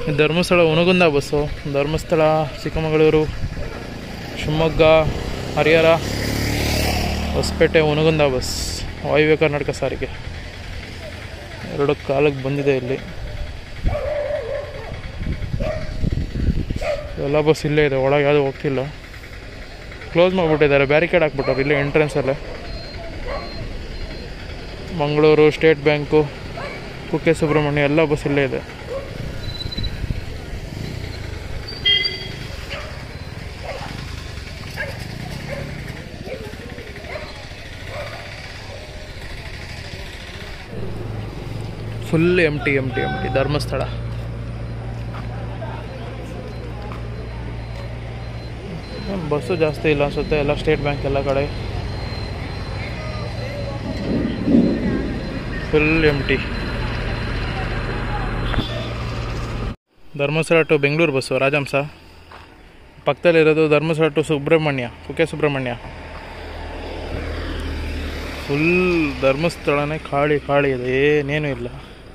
ಇದು Dharmasthala Hungund bus Dharmasthala Chikkamagaluru Shivamogga Harihara Hosapete Hungund bus ವಾಯುವ್ಯ ಕರ್ನಾಟಕ ಸಾರಿಗೆ ಎರಡು ಕಾಲಕ್ಕೆ ಬಂದಿದೆ ಇಲ್ಲಿ ಎಲ್ಲ ಬಸ್ ಇಲ್ಲೇ ಇದೆ ಒಳಗೆ ಯಾವುದೂ ಹೋಗ್ತಿಲ್ಲ ಕ್ಲೋಸ್ ಮಾಡಿಬಿಟ್ಟಿದ್ದಾರೆ ಬ್ಯಾರಿಕೇಡ್ ಹಾಕ್ಬಿಟ್ಟವ್ರು ಇಲ್ಲೇ ಎಂಟ್ರೆನ್ಸಲ್ಲೇ ಮಂಗಳೂರು ಸ್ಟೇಟ್ ಬ್ಯಾಂಕು ಕುಕ್ಕೆ ಸುಬ್ರಹ್ಮಣ್ಯ ಎಲ್ಲ ಬಸ್ ಇಲ್ಲೇ ಇದೆ full M T M T M T Dharmasthala bus ಜಾಸ್ತಿ ಇಲ್ಲ ಅನ್ಸುತ್ತೆ ಎಲ್ಲ ಸ್ಟೇಟ್ ಬ್ಯಾಂಕ್ ಎಲ್ಲ ಕಡೆ full M T Dharmasthala to Bengaluru bus Rajahamsa ಪಕ್ಕದಲ್ಲಿರೋದು ಧರ್ಮಸ್ಥಳ ಟು ಸುಬ್ರಹ್ಮಣ್ಯ ಕುಕ್ಕೆ ಸುಬ್ರಹ್ಮಣ್ಯ ಫುಲ್ ಧರ್ಮಸ್ಥಳನೇ ಖಾಲಿ ಖಾಲಿ ಇದೆ ಏನೇನೂ ಇಲ್ಲ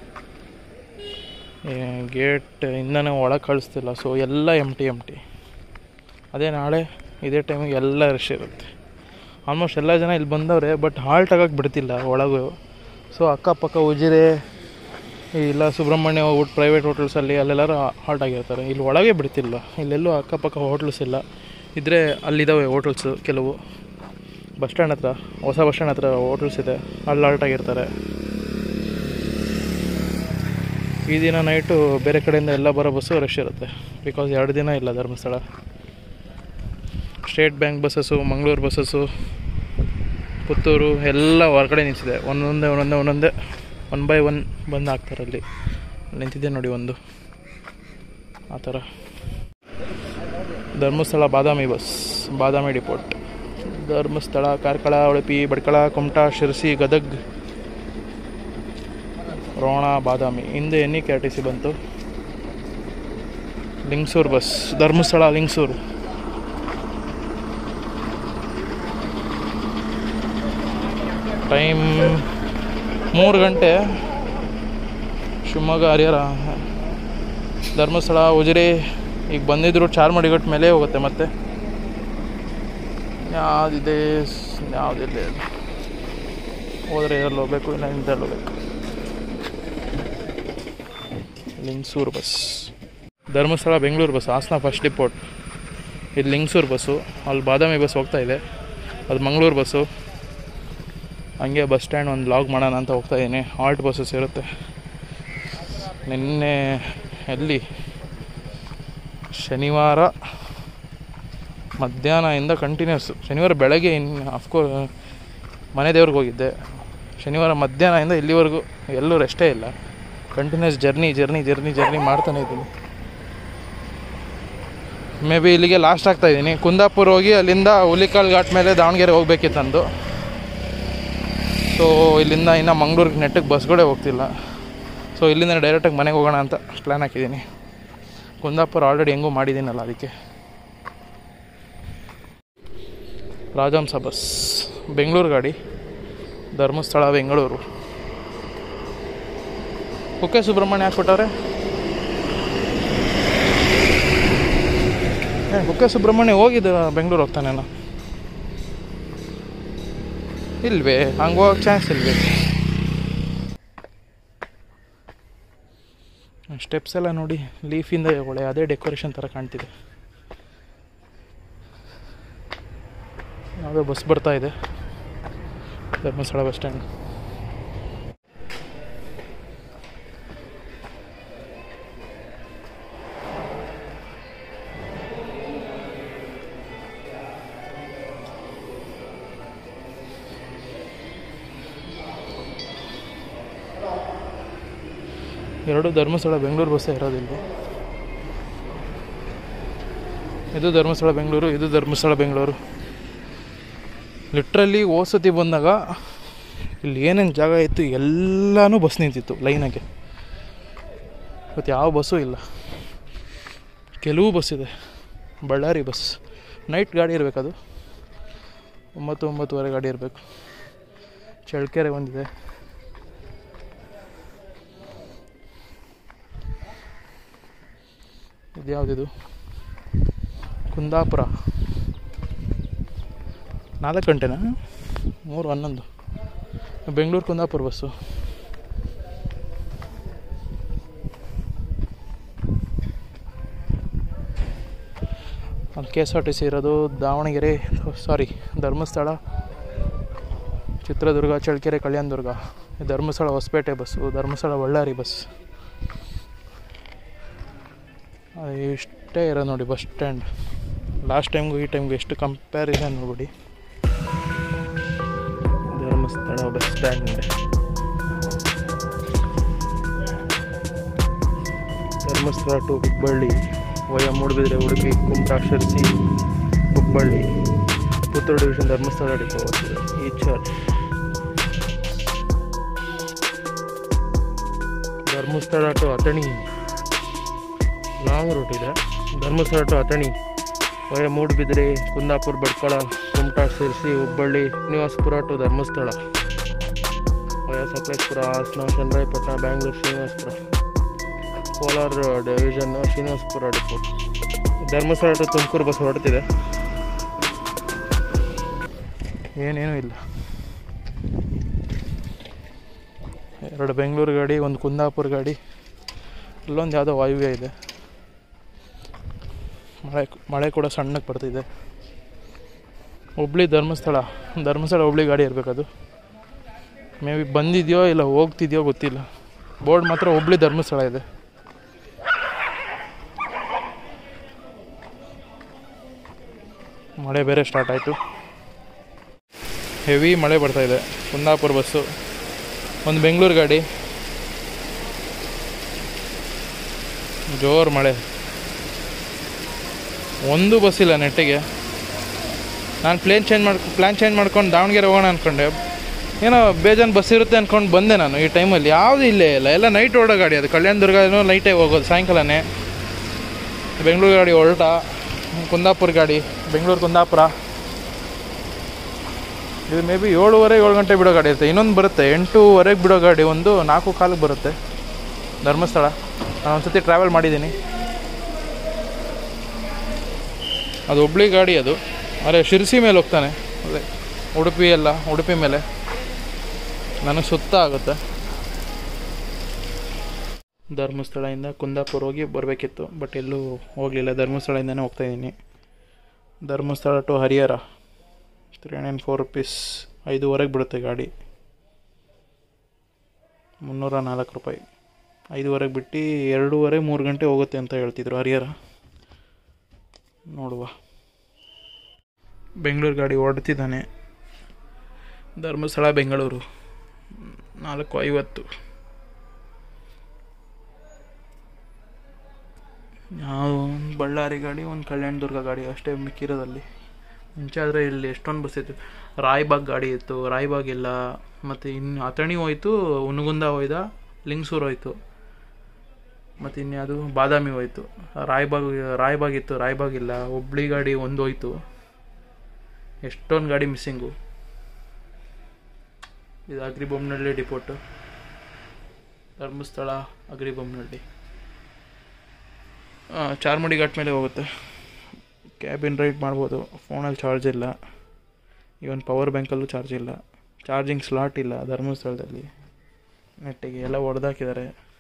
ಗೇಟ್ ಇಂದನೇ ಒಳಗೆ ಕಳಿಸ್ತಿಲ್ಲ ಸೊ ಎಲ್ಲ ಎಮ್ ಟಿ ಎಮ್ ಟಿ ಅದೇ ನಾಳೆ ಇದೇ ಟೈಮಿಗೆ ಎಲ್ಲ ರಶ್ ಇರುತ್ತೆ ಆಲ್ಮೋಸ್ಟ್ ಎಲ್ಲ ಜನ ಇಲ್ಲಿ ಬಂದವ್ರೆ ಬಟ್ ಹಾಲ್ಟ್ ಆಗಕ್ಕೆ ಬಿಡ್ತಿಲ್ಲ ಒಳಗೂ ಸೊ ಅಕ್ಕಪಕ್ಕ ಉಜಿರೆ ಇಲ್ಲ ಸುಬ್ರಹ್ಮಣ್ಯ ಊಟ ಪ್ರೈವೇಟ್ ಹೋಟೆಲ್ಸಲ್ಲಿ ಅಲ್ಲೆಲ್ಲರೂ ಹಾಲ್ಟ್ ಆಗಿರ್ತಾರೆ ಇಲ್ಲಿ ಒಳಗೆ ಬಿಡ್ತಿಲ್ಲ ಇಲ್ಲೆಲ್ಲೂ ಅಕ್ಕಪಕ್ಕ ಹೋಟ್ಲ್ಸ್ ಇಲ್ಲ ಇದ್ದರೆ ಅಲ್ಲಿದ್ದಾವೆ ಹೋಟೆಲ್ಸು ಕೆಲವು ಬಸ್ ಸ್ಟ್ಯಾಂಡ್ ಹತ್ರ ಹೊಸ ಬಸ್ ಸ್ಟ್ಯಾಂಡ್ ಹತ್ರ ಹೋಟೆಲ್ಸ್ ಇದೆ ಅಲ್ಲಿ ಹಾಲ್ಟ್ ಆಗಿರ್ತಾರೆ ಈ ದಿನ ನೈಟು ಬೇರೆ ಕಡೆಯಿಂದ ಎಲ್ಲ ಬರೋ ಬಸ್ಸು ರಶ್ ಇರುತ್ತೆ ಬಿಕಾಸ್ ಎರಡು ದಿನ ಇಲ್ಲ Dharmasthala state bank buses Mangaluru buses Puttur ಎಲ್ಲ ಹೊರಗಡೆ ನಿಂತಿದೆ ಒಂದೊಂದೇ ಒಂದೊಂದೇ ಒಂದೊಂದೇ ಒನ್ ಬೈ ಒನ್ ಬಂದು ಹಾಕ್ತಾರೆ ಅಲ್ಲಿ ನಿಂತಿದೆ ನೋಡಿ ಒಂದು ಆ ಥರ ಧರ್ಮಸ್ಥಳ ಬಾದಾಮಿ ಬಸ್ ಬಾದಾಮಿ ಡಿಪೋಟ್ ಧರ್ಮಸ್ಥಳ ಕಾರ್ಕಳ ಉಡುಪಿ ಬಡ್ಕಳ ಕುಮಟಾ ಶಿರಸಿ ಗದಗ್ ರೋಣ ಬಾದಾಮಿ ಹಿಂದೆ N E K R T C ಬಂತು ಲಿಂಗ್ಸೂರು ಬಸ್ ಧರ್ಮಸ್ಥಳ ಲಿಂಗ್ಸೂರು ಟೈಮ್ ಮೂರು ಗಂಟೆ ಶಿವಮೊಗ್ಗ ಹರಿಹರ ಧರ್ಮಸ್ಥಳ ಉಜಿರೆ ಈಗ ಬಂದಿದ್ರು ಚಾರ್ಮಡಿಗಟ್ಟು ಮೇಲೆ ಹೋಗುತ್ತೆ ಮತ್ತೆ ಯಾವುದಿದೆ ಯಾವುದಿಲ್ಲ ಹೋದರೆ ಇದರಲ್ಲಿ ಹೋಗ್ಬೇಕು ಇಲ್ಲ ಇಂಥಲ್ಲಿ ಹೋಗ್ಬೇಕು Lingsugur bus Dharmasthala Bengaluru bus Hassan first depot ಇದು ಲಿಂಗ್ಸೂರು ಬಸ್ಸು ಅಲ್ಲಿ ಬಾದಾಮಿ ಬಸ್ ಹೋಗ್ತಾ ಇದೆ ಅದು ಮಂಗಳೂರು ಬಸ್ಸು ಹಂಗೆ ಬಸ್ ಸ್ಟ್ಯಾಂಡ್ ಒಂದು ಲಾಗ್ ಮಾಡೋಣ ಅಂತ ಹೋಗ್ತಾ ಇದ್ದೀನಿ ಆಲ್ಟ್ ಬಸ್ಸಸ್ ಇರುತ್ತೆ ನಿನ್ನೆ ಎಲ್ಲಿ ಶನಿವಾರ ಮಧ್ಯಾಹ್ನದಿಂದ ಕಂಟಿನ್ಯೂಸ್ ಶನಿವಾರ ಬೆಳಗ್ಗೆ ಇನ್ನು ಅಫ್ಕೋರ್ಸ್ ಮನೆ ದೇವ್ರಿಗೆ ಹೋಗಿದ್ದೆ ಶನಿವಾರ ಮಧ್ಯಾಹ್ನದಿಂದ ಇಲ್ಲಿವರೆಗೂ ಎಲ್ಲೂ ರೆಸ್ಟೇ ಇಲ್ಲ continuous journey journey journey journey ಮಾಡ್ತಾನೆ ಇದ್ದೀನಿ ಮೇ ಬಿ ಇಲ್ಲಿಗೆ ಲಾಸ್ಟ್ ಆಗ್ತಾ ಇದ್ದೀನಿ ಕುಂದಾಪುರ ಹೋಗಿ ಅಲ್ಲಿಂದ ಹುಲಿಕಾಲ್ ಘಾಟ್ ಮೇಲೆ ದಾವಣಗೆರೆ ಹೋಗ್ಬೇಕಿತ್ತು ನಂದು ಸೊ ಇಲ್ಲಿಂದ ಇನ್ನು ಮಂಗ್ಳೂರಿಗೆ ನೆಟ್ಟಿಗೆ ಬಸ್ಗಳೇ ಹೋಗ್ತಿಲ್ಲ ಸೊ ಇಲ್ಲಿಂದ ಡೈರೆಕ್ಟಾಗಿ ಮನೆಗೆ ಹೋಗೋಣ ಅಂತ ಪ್ಲ್ಯಾನ್ ಹಾಕಿದ್ದೀನಿ ಕುಂದಾಪುರ ಆಲ್ರೆಡಿ ಹೆಂಗೂ ಮಾಡಿದ್ದೀನಲ್ಲ ಅದಕ್ಕೆ ರಾಜಹಂಸ ಬಸ್ ಬೆಂಗಳೂರು ಗಾಡಿ ಧರ್ಮಸ್ಥಳ ಬೆಂಗಳೂರು ಕುಕ್ಕೆ ಸುಬ್ರಹ್ಮಣ್ಯ ಹಾಕ್ಬಿಟ್ಟವ್ರೆ ಏ ಕುಕ್ಕೆ ಸುಬ್ರಹ್ಮಣ್ಯ ಹೋಗಿದ್ದ ಬೆಂಗಳೂರು ಹೋಗ್ತಾನೇನೋ ಇಲ್ವೇ ಹಂಗೆ ಹೋಗಕ್ಕೆ ಚಾನ್ಸ್ ಇಲ್ವೇ ಸ್ಟೆಪ್ಸ್ ಎಲ್ಲ ನೋಡಿ ಲೀಫಿಂದ ಒಳ್ಳೆ ಅದೇ ಡೆಕೋರೇಷನ್ ಥರ ಕಾಣ್ತಿದೆ ಯಾವುದೋ ಬಸ್ ಬರ್ತಾ ಇದೆ ಧರ್ಮಸ್ಥಳ ಬಸ್ ಸ್ಟ್ಯಾಂಡ್ ಎರಡು ಧರ್ಮಸ್ಥಳ ಬೆಂಗಳೂರು ಬಸ್ಸೇ ಇರೋದಿಲ್ಲ ಇದು ಧರ್ಮಸ್ಥಳ ಬೆಂಗಳೂರು ಇದು ಧರ್ಮಸ್ಥಳ ಬೆಂಗಳೂರು ಲಿಟ್ರಲಿ ಓಸತಿ ಬಂದಾಗ ಇಲ್ಲಿ ಏನೇನು ಜಾಗ ಇತ್ತು ಎಲ್ಲನೂ ಬಸ್ ನಿಂತಿತ್ತು ಲೈನಾಗೆ ಇವತ್ತು ಯಾವ ಬಸ್ಸು ಇಲ್ಲ ಕೆಲವು ಬಸ್ ಇದೆ ಬಳ್ಳಾರಿ ಬಸ್ ನೈಟ್ ಗಾಡಿ ಇರಬೇಕದು ಒಂಬತ್ತು ಒಂಬತ್ತುವರೆ ಗಾಡಿ ಇರಬೇಕು ಚಳ್ಳಕೆರೆ ಒಂದಿದೆ ಇದ್ಯಾವುದಿದು ಕುಂದಾಪುರ ನಾಲ್ಕು ಗಂಟೆನಾ ಮೂರು ಹನ್ನೊಂದು Bengaluru Kundapura bus K S R T C ಇರೋದು Davanagere sorry Dharmasthala Chitradurga Challakere Kalyandurga Dharmasthala Hosapete bus Dharmasthala Ballari bus ಅದು ಇಷ್ಟೇ ಇರೋದು ನೋಡಿ ಬಸ್ ಸ್ಟ್ಯಾಂಡ್ ಲಾಸ್ಟ್ ಟೈಮ್ಗೂ ಈ ಟೈಮ್ಗೂ ಎಷ್ಟು ಕಂಪ್ಯಾರಿಸನ್ ನೋಡ್ಬಿಡಿ Dharmasthala bus stand Dharmasthala to Hubballi via Moodbidri Udupi Kumta Sirsi Hubballi Puttur division Dharmasthala depot ಈ church Dharmasthala to Athani long route ಇದೆ Dharmasthala to Athani via Moodbidri Kundapura Bhatkal Kumta Sirsi Hubballi Srinivaspur to Dharmasthala via Sakleshpur Hassan Channarayapatna Bangalore Srinivaspur Kolar division Srinivaspur depot Dharmasthala to Tumakuru bus ಹೊರಡ್ತಿದೆ ಏನೇನೂ ಇಲ್ಲ ಎರಡು ಬೆಂಗಳೂರು ಗಾಡಿ ಒಂದು ಕುಂದಾಪುರ ಗಾಡಿ ಅಲ್ಲೊಂದು ಯಾವುದೋ ವಾಯುವ್ಯ ಇದೆ ಮಳೆ ಮಳೆ ಕೂಡ ಸಣ್ಣಕ್ಕೆ ಬರ್ತಿದೆ ಹುಬ್ಳಿ ಧರ್ಮಸ್ಥಳ ಧರ್ಮಸ್ಥಳ ಹುಬ್ಳಿ ಗಾಡಿ ಇರಬೇಕದು ಮೇ ಬಿ ಬಂದಿದೆಯೋ ಇಲ್ಲ ಹೋಗ್ತಿದೆಯೋ ಗೊತ್ತಿಲ್ಲ ಬೋರ್ಡ್ ಮಾತ್ರ ಹುಬ್ಳಿ ಧರ್ಮಸ್ಥಳ ಇದೆ ಮಳೆ ಬೇರೆ ಸ್ಟಾರ್ಟ್ ಆಯಿತು ಹೆವಿ ಮಳೆ ಬರ್ತಾ ಇದೆ ಕುಂದಾಪುರ ಬಸ್ಸು ಒಂದು ಬೆಂಗಳೂರು ಗಾಡಿ ಜೋರು ಮಳೆ ಒಂದು ಬಸ್ ಇಲ್ಲ ನೆಟ್ಟಿಗೆ ನಾನು ಪ್ಲೇನ್ ಚೇಂಜ್ ಮಾಡಿ ಪ್ಲ್ಯಾನ್ ಚೇಂಜ್ ಮಾಡ್ಕೊಂಡು ದಾವಣಗೆರೆ ಹೋಗೋಣ ಅಂದ್ಕೊಂಡೆ ಏನೋ ಬೇಜಾನ್ ಬಸ್ ಇರುತ್ತೆ ಅಂದ್ಕೊಂಡು ಬಂದೆ ನಾನು ಈ ಟೈಮಲ್ಲಿ ಯಾವುದೂ ಇಲ್ಲೇ ಇಲ್ಲ ಎಲ್ಲ ನೈಟ್ ಓಡೋ ಗಾಡಿ ಅದು ಕಲ್ಯಾಣದುರ್ಗನೂ ನೈಟೇ ಹೋಗೋದು ಸಾಯಂಕಾಲನೇ ಬೆಂಗಳೂರು ಗಾಡಿ ಹೊರಟ ಕುಂದಾಪುರ ಗಾಡಿ ಬೆಂಗಳೂರು ಕುಂದಾಪುರ ಇದು ಮೇ ಬಿ ಏಳುವರೆ ಏಳು ಗಂಟೆ ಬಿಡೋ ಗಾಡಿ ಇರುತ್ತೆ ಇನ್ನೊಂದು ಬರುತ್ತೆ ಎಂಟೂವರೆಗೆ ಬಿಡೋ ಗಾಡಿ ಒಂದು ನಾಲ್ಕು ಕಾಲಿಗೆ ಬರುತ್ತೆ ಧರ್ಮಸ್ಥಳ ನಾನು ಒಂದು ಸತಿ ಟ್ರಾವೆಲ್ ಮಾಡಿದ್ದೀನಿ ಅದು ಹುಬ್ಳಿ ಗಾಡಿ ಅದು ಅರೆ ಶಿರ್ಸಿ ಮೇಲೆ ಹೋಗ್ತಾನೆ ಅದೇ ಉಡುಪಿ ಎಲ್ಲ ಉಡುಪಿ ಮೇಲೆ ನನಗೆ ಸುತ್ತ ಆಗುತ್ತೆ ಧರ್ಮಸ್ಥಳದಿಂದ ಕುಂದಾಪುರ ಹೋಗಿ ಬರಬೇಕಿತ್ತು ಬಟ್ ಎಲ್ಲೂ ಹೋಗಲಿಲ್ಲ ಧರ್ಮಸ್ಥಳದಿಂದನೇ ಹೋಗ್ತಾಯಿದ್ದೀನಿ Dharmasthala to Harihara three nine four rupees ಐದೂವರೆಗೆ ಬಿಡುತ್ತೆ ಗಾಡಿ ಮುನ್ನೂರ ನಾಲ್ಕು ರೂಪಾಯಿ ಐದೂವರೆಗೆ ಬಿಟ್ಟು ಎರಡೂವರೆ ಮೂರು ಗಂಟೆ ಹೋಗುತ್ತೆ ಅಂತ ಹೇಳ್ತಿದ್ರು ಹರಿಹರ ನೋಡುವ ಬೆಂಗಳೂರು ಗಾಡಿ ಹೊರಡ್ತಿದ್ದಾನೆ ಧರ್ಮಸ್ಥಳ ಬೆಂಗಳೂರು ನಾಲ್ಕು ಐವತ್ತು ಯಾವ ಒಂದು ಬಳ್ಳಾರಿ ಗಾಡಿ ಒಂದು ಕಲ್ಯಾಣದುರ್ಗ ಗಾಡಿ ಅಷ್ಟೇ ಮಿಕ್ಕಿರೋದಲ್ಲಿ ಮುಂಚೆ ಆದರೆ ಇಲ್ಲಿ ಎಷ್ಟೊಂದು ಬಸ್ ಇತ್ತು ರಾಯ್ಬಾಗ್ ಗಾಡಿ ಇತ್ತು ರಾಯ್ಬಾಗ್ ಇಲ್ಲ ಮತ್ತು ಇನ್ನು ಅಥಣಿ ಹೋಯ್ತು ಉನಗುಂದ ಹೋಯ್ದ ಲಿಂಗ್ಸೂರು ಹೋಯ್ತು ಮತ್ತು ಇನ್ಯಾವುದು ಬಾದಾಮಿ ಹೋಯ್ತು ರಾಯ್ಬಾಗ್ ರಾಯ್ಬಾಗ್ ಇತ್ತು ರಾಯ್ಬಾಗ್ ಇಲ್ಲ ಹುಬ್ಳಿ ಗಾಡಿ ಒಂದು ಹೋಯ್ತು ಎಷ್ಟೊಂದು ಗಾಡಿ ಮಿಸ್ಸಿಂಗು ಇದು ಅಗ್ರಿಬೊಮ್ಮನಹಳ್ಳಿ ಡಿಪೋಟು ಧರ್ಮಸ್ಥಳ ಅಗ್ರಿಬೊಮ್ಮನಹಳ್ಳಿ ಚಾರ್ಮಡಿ ಘಾಟ್ ಮೇಲೆ ಹೋಗುತ್ತೆ ಕ್ಯಾಬಿನ್ ರೈಡ್ ಮಾಡ್ಬೋದು ಫೋನಲ್ಲಿ ಚಾರ್ಜ್ ಇಲ್ಲ ಇವನ್ ಪವರ್ ಬ್ಯಾಂಕಲ್ಲೂ ಚಾರ್ಜ್ ಇಲ್ಲ ಚಾರ್ಜಿಂಗ್ ಸ್ಲಾಟ್ ಇಲ್ಲ ಧರ್ಮಸ್ಥಳದಲ್ಲಿ ನೆಟ್ಟಿಗೆ ಎಲ್ಲ ಹೊಡೆದಾಕಿದ್ದಾರೆ